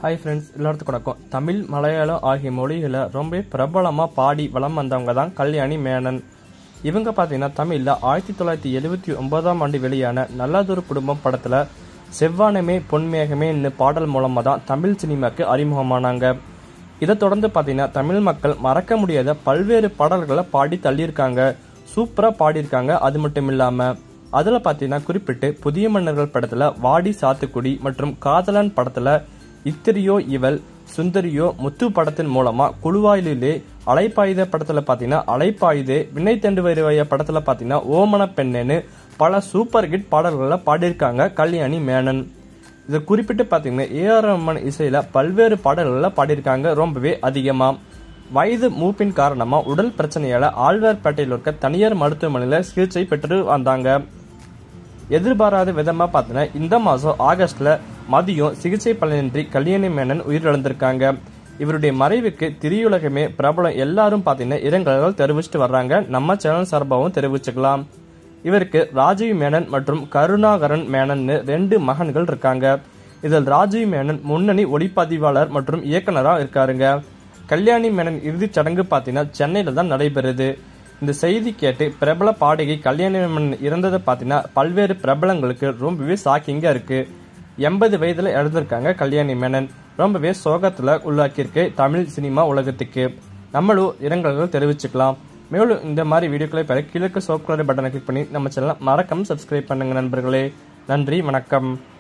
hi friends எல்லாத்துக்கும் வணக்கம் தமிழ் மலையாளம் ஆகிய மொழிகளை ரொம்ப பிரபலமாக பாடி வலம் வந்தவங்க தான் கல்யாணி மேனன் இவங்க பார்த்தீங்கன்னா தமிழில் ஆயிரத்தி தொள்ளாயிரத்தி எழுபத்தி ஒன்பதாம் ஆண்டு வெளியான நல்லதொரு குடும்பம் படத்தில் செவ்வானமே பொன்மேகமேன்னு பாடல் மூலமாக தான் தமிழ் சினிமாக்கு அறிமுகமானாங்க இதை தொடர்ந்து பார்த்தீங்கன்னா தமிழ் மக்கள் மறக்க முடியாத பல்வேறு பாடல்களை பாடி தள்ளியிருக்காங்க சூப்பராக பாடியிருக்காங்க அது மட்டும் இல்லாமல் அதில் பார்த்தீங்கன்னா குறிப்பிட்டு புதிய மன்னர்கள் படத்தில் வாடி சாத்துக்குடி மற்றும் காதலன் படத்தில் இத்திரியோ இவள் சுந்தரியோ முத்து படத்தின் மூலமா குழுவாயிலே அலைப்பாயுத படத்துல பாத்தீங்கன்னா அலைப்பாயுதே விண்ணை தண்டு வருவாய படத்துல பாத்தீங்கன்னா ஓமன பெண்ணேன்னு பல சூப்பர் ஹிட் பாடல்களை பாடியிருக்காங்க கல்யாணி மேனன் இதை குறிப்பிட்டு பாத்தீங்கன்னா ஏஆர் ரஹ்மான் இசையில பல்வேறு பாடல்களை பாடியிருக்காங்க ரொம்பவே அதிகமா வயது மூப்பின் காரணமா உடல் பிரச்சனையால ஆழ்வார்பேட்டையில் இருக்க தனியார் மருத்துவமனையில சிகிச்சை பெற்று வந்தாங்க எதிர்பாராத விதமா பார்த்தீங்கன்னா இந்த மாசம் ஆகஸ்ட்ல மதியம் சிகிச்சை பலனின்றி கல்யாணி மேனன் உயிரிழந்திருக்காங்க இவருடைய மறைவுக்கு திரையுலகமே பிரபலம் எல்லாரும் பார்த்தீங்கன்னா இரங்கல்கள் தெரிவிச்சிட்டு வர்றாங்க நம்ம சேனல் சார்பாகவும் தெரிவிச்சுக்கலாம் இவருக்கு ராஜீவ் மேனன் மற்றும் கருணாகரன் மேனன்னு ரெண்டு மகன்கள் இருக்காங்க இதில் ராஜீவ் மேனன் முன்னணி ஒளிப்பதிவாளர் மற்றும் இயக்குனராக இருக்காருங்க கல்யாணி மேனன் இறுதிச் சடங்கு பார்த்தீங்கன்னா சென்னையில் தான் நடைபெறுது இந்த செய்தி கேட்டு பிரபல பாடகி கல்யாணி மேனன் இறந்ததை பார்த்தீங்கன்னா பல்வேறு பிரபலங்களுக்கு ரொம்பவே ஷாக்கிங்கா இருக்கு எண்பது வயதுல இறந்திருக்காங்க கல்யாணி மேனன் ரொம்பவே சோகத்துல உள்ளாக்கியிருக்கு தமிழ் சினிமா உலகத்துக்கு நம்மளும் இரங்கல்கள் தெரிவிச்சுக்கலாம் மேலும் இந்த மாதிரி வீடியோக்களை பெற கீழே சோப் கலர் பட்டனை கிளிக் பண்ணி நம்ம சேனலை மறக்காம சப்ஸ்கிரைப் பண்ணுங்க நண்பர்களே நன்றி வணக்கம்